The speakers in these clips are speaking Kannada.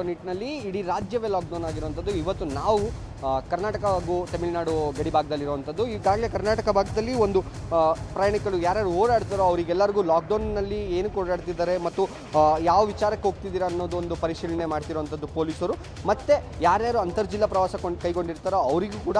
ನಿಟ್ಟಿನಲ್ಲಿ ಇಡೀ ರಾಜ್ಯವೇ ಲಾಕ್ಡೌನ್ ಆಗಿರುವಂಥದ್ದು ಇವತ್ತು ನಾವು ಆ, ಕರ್ನಾಟಕ ಹಾಗೂ ತಮಿಳುನಾಡು ಗಡಿ ಭಾಗದಲ್ಲಿರುವಂಥದ್ದು ಈಗಾಗಲೇ ಕರ್ನಾಟಕ ಭಾಗದಲ್ಲಿ ಒಂದು ಆ, ಪ್ರಯಾಣಿಕರು ಯಾರ್ಯಾರು ಓಡಾಡ್ತಾರೋ ಅವರಿಗೆಲ್ಲರಿಗೂ ಲಾಕ್ಡೌನ್ನಲ್ಲಿ ಏನಕ್ಕೆ ಓಡಾಡ್ತಿದ್ದಾರೆ ಮತ್ತು ಆ, ಯಾವ ವಿಚಾರಕ್ಕೆ ಹೋಗ್ತಿದ್ದೀರಾ ಅನ್ನೋದು ಒಂದು ಪರಿಶೀಲನೆ ಮಾಡ್ತಿರುವಂಥದ್ದು ಪೊಲೀಸರು ಮತ್ತು ಯಾರ್ಯಾರು ಅಂತರ್ಜಿಲ್ಲಾ ಪ್ರವಾಸ ಕೊಂಡು ಕೈಗೊಂಡಿರ್ತಾರೋ ಅವರಿಗೂ ಕೂಡ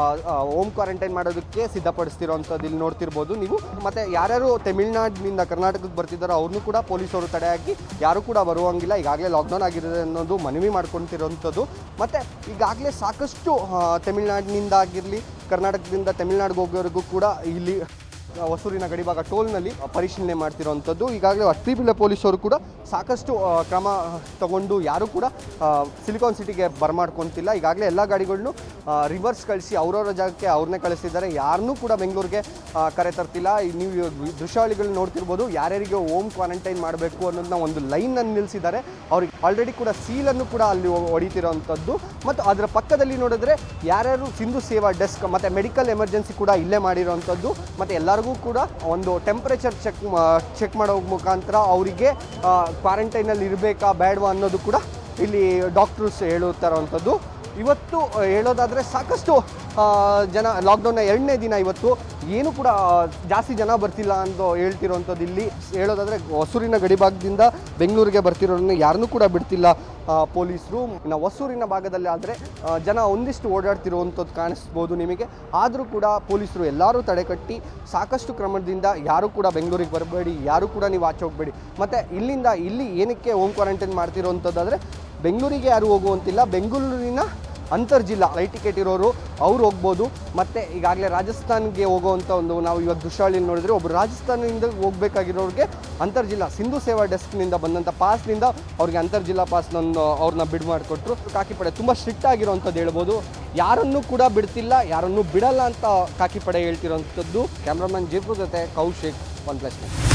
ಹೋಮ್ ಕ್ವಾರಂಟೈನ್ ಮಾಡೋದಕ್ಕೆ ಸಿದ್ಧಪಡಿಸ್ತಿರೋವಂಥದ್ದು ಇಲ್ಲಿ ನೋಡ್ತಿರ್ಬೋದು ನೀವು ಮತ್ತು ಯಾರ್ಯಾರು ತಮಿಳ್ನಾಡಿನಿಂದ ಕರ್ನಾಟಕಕ್ಕೆ ಬರ್ತಿದ್ದಾರೋ ಅವ್ರನ್ನೂ ಕೂಡ ಪೊಲೀಸರು ತಡೆಯಾಗಿ ಯಾರೂ ಕೂಡ ಬರುವಂಗಿಲ್ಲ ಈಗಾಗಲೇ ಲಾಕ್ಡೌನ್ ಆಗಿದೆ ಅನ್ನೋದು ಮನವಿ ಮಾಡ್ಕೊತಿರೋವಂಥದ್ದು ಮತ್ತು ಈಗಾಗಲೇ ಸಾಕಷ್ಟು ಆ, ತಮಿಳ್ನಾಡಿನಿಂದ ಆಗಿರಲಿ ಕರ್ನಾಟಕದಿಂದ ತಮಿಳ್ನಾಡಿಗೆ ಹೋಗೋರಿಗೂ ಕೂಡ ಇಲ್ಲಿ ಆ, ಹೊಸೂರಿನ ಗಡಿಭಾಗ ಟೋಲ್ನಲ್ಲಿ ಪರಿಶೀಲನೆ ಮಾಡ್ತಿರೋವಂಥದ್ದು ಈಗಾಗಲೇ ಅತ್ತಿಬಿಳೆ ಪೊಲೀಸರು ಕೂಡ ಸಾಕಷ್ಟು ಆ, ಕ್ರಮ ತಗೊಂಡು ಯಾರೂ ಕೂಡ ಆ, ಸಿಲಿಕಾನ್ ಸಿಟಿಗೆ ಬರಮಾಡ್ಕೊಂತಿಲ್ಲ ಈಗಾಗಲೇ ಎಲ್ಲ ಗಾಡಿಗಳನ್ನು ರಿವರ್ಸ್ ಕಳಿಸಿ ಅವ್ರವ್ರ ಜಾಗಕ್ಕೆ ಅವ್ರನ್ನೇ ಕಳಿಸ್ತಿದ್ದಾರೆ ಯಾರನ್ನೂ ಕೂಡ ಬೆಂಗಳೂರಿಗೆ ಆ, ಕರೆ ತರ್ತಿಲ್ಲ ಈ ನೀವು ಇವಾಗ ದೃಶ್ಯಾವಳಿಗಳು ನೋಡ್ತಿರ್ಬೋದು ಯಾರ್ಯಾರಿಗೆ ಹೋಮ್ ಕ್ವಾರಂಟೈನ್ ಮಾಡಬೇಕು ಅನ್ನೋದನ್ನ ಒಂದು ಲೈನನ್ನು ನಿಲ್ಲಿಸಿದ್ದಾರೆ ಅವ್ರಿಗೆ ಆಲ್ರೆಡಿ ಕೂಡ ಸೀಲನ್ನು ಕೂಡ ಅಲ್ಲಿ ಹೊಡಿತಿರೋವಂಥದ್ದು ಮತ್ತು ಅದರ ಪಕ್ಕದಲ್ಲಿ ನೋಡಿದ್ರೆ ಯಾರ್ಯಾರು ಸಿಂಧು ಸೇವಾ ಡೆಸ್ಕ್ ಮತ್ತು ಮೆಡಿಕಲ್ ಎಮರ್ಜೆನ್ಸಿ ಕೂಡ ಇಲ್ಲೇ ಮಾಡಿರೋವಂಥದ್ದು ಮತ್ತು ಎಲ್ಲರಿಗೂ ಕೂಡ ಒಂದು ಟೆಂಪ್ರೇಚರ್ ಚೆಕ್ ಚೆಕ್ ಮಾಡೋ ಮುಖಾಂತರ ಅವರಿಗೆ ಕ್ವಾರಂಟೈನಲ್ಲಿ ಇರಬೇಕಾ ಬೇಡವಾ ಅನ್ನೋದು ಕೂಡ ಇಲ್ಲಿ ಡಾಕ್ಟರ್ಸ್ ಹೇಳುತ್ತಾ ಇರೋವಂಥದ್ದು ಇವತ್ತು ಆ, ಹೇಳೋದಾದರೆ ಸಾಕಷ್ಟು ಆ, ಜನ ಲಾಕ್ಡೌನ್ನ ಎರಡನೇ ದಿನ ಇವತ್ತು ಏನು ಕೂಡ ಆ, ಜಾಸ್ತಿ ಜನ ಬರ್ತಿಲ್ಲ ಅಂತ ಹೇಳ್ತಿರೋವಂಥದ್ದು ಇಲ್ಲಿ ಹೇಳೋದಾದರೆ ಹೊಸೂರಿನ ಗಡಿಭಾಗದಿಂದ ಬೆಂಗಳೂರಿಗೆ ಬರ್ತಿರೋರನ್ನ ಯಾರನ್ನೂ ಕೂಡ ಬಿಡ್ತಿಲ್ಲ ಆ, ಪೊಲೀಸರು ಇನ್ನು ಹೊಸೂರಿನ ಭಾಗದಲ್ಲಿ ಆದರೆ ಜನ ಒಂದಿಷ್ಟು ಓಡಾಡ್ತಿರುವಂಥದ್ದು ಕಾಣಿಸ್ಬೋದು ನಿಮಗೆ ಆದರೂ ಕೂಡ ಪೊಲೀಸರು ಎಲ್ಲರೂ ತಡೆಕಟ್ಟಿ ಸಾಕಷ್ಟು ಕ್ರಮದಿಂದ ಯಾರೂ ಕೂಡ ಬೆಂಗಳೂರಿಗೆ ಬರಬೇಡಿ ಯಾರೂ ಕೂಡ ನೀವು ಆಚೆ ಹೋಗಬೇಡಿ ಮತ್ತು ಇಲ್ಲಿಂದ ಇಲ್ಲಿ ಏನಕ್ಕೆ ಹೋಮ್ ಕ್ವಾರಂಟೈನ್ ಮಾಡ್ತಿರೋವಂಥದ್ದಾದರೆ ಬೆಂಗಳೂರಿಗೆ ಯಾರು ಹೋಗುವಂತಿಲ್ಲ ಬೆಂಗಳೂರಿನ ಅಂತರ್ಜಿಲ್ಲಾ ಫ್ಲೈಟ್ ಟಿಕೆಟ್ ಇರೋರು ಅವ್ರು ಹೋಗ್ಬೋದು ಮತ್ತು ಈಗಾಗಲೇ ರಾಜಸ್ಥಾನ್ಗೆ ಹೋಗೋವಂಥ ಒಂದು ನಾವು ಇವಾಗ ದೃಶ್ಯಾವಳಿಯಲ್ಲಿ ನೋಡಿದ್ರೆ ಒಬ್ಬರು ರಾಜಸ್ಥಾನದಿಂದ ಹೋಗ್ಬೇಕಾಗಿರೋರಿಗೆ ಅಂತರ್ಜಿಲ್ಲಾ ಸಿಂಧು ಸೇವಾ ಡೆಸ್ಕ್ನಿಂದ ಬಂದಂಥ ಪಾಸ್ನಿಂದ ಅವ್ರಿಗೆ ಅಂತರ್ಜಿಲ್ಲಾ ಪಾಸ್ನೊಂದು ಅವ್ರನ್ನ ಬಿಡ್ ಮಾಡಿಕೊಟ್ರು ಕಾಕಿಪಡೆ ತುಂಬ ಸ್ಟ್ರಿಕ್ಟ್ ಆಗಿರೋವಂಥದ್ದು ಹೇಳ್ಬೋದು ಯಾರನ್ನೂ ಕೂಡ ಬಿಡ್ತಿಲ್ಲ ಯಾರನ್ನೂ ಬಿಡಲ್ಲ ಅಂತ ಕಾಕಿಪಡೆ ಹೇಳ್ತಿರೋವಂಥದ್ದು ಕ್ಯಾಮ್ರಾಮನ್ ಜೀಪು ಜೊತೆ ಕೌಶಿಕ್ ಒನ್ ಪ್ಲಸ್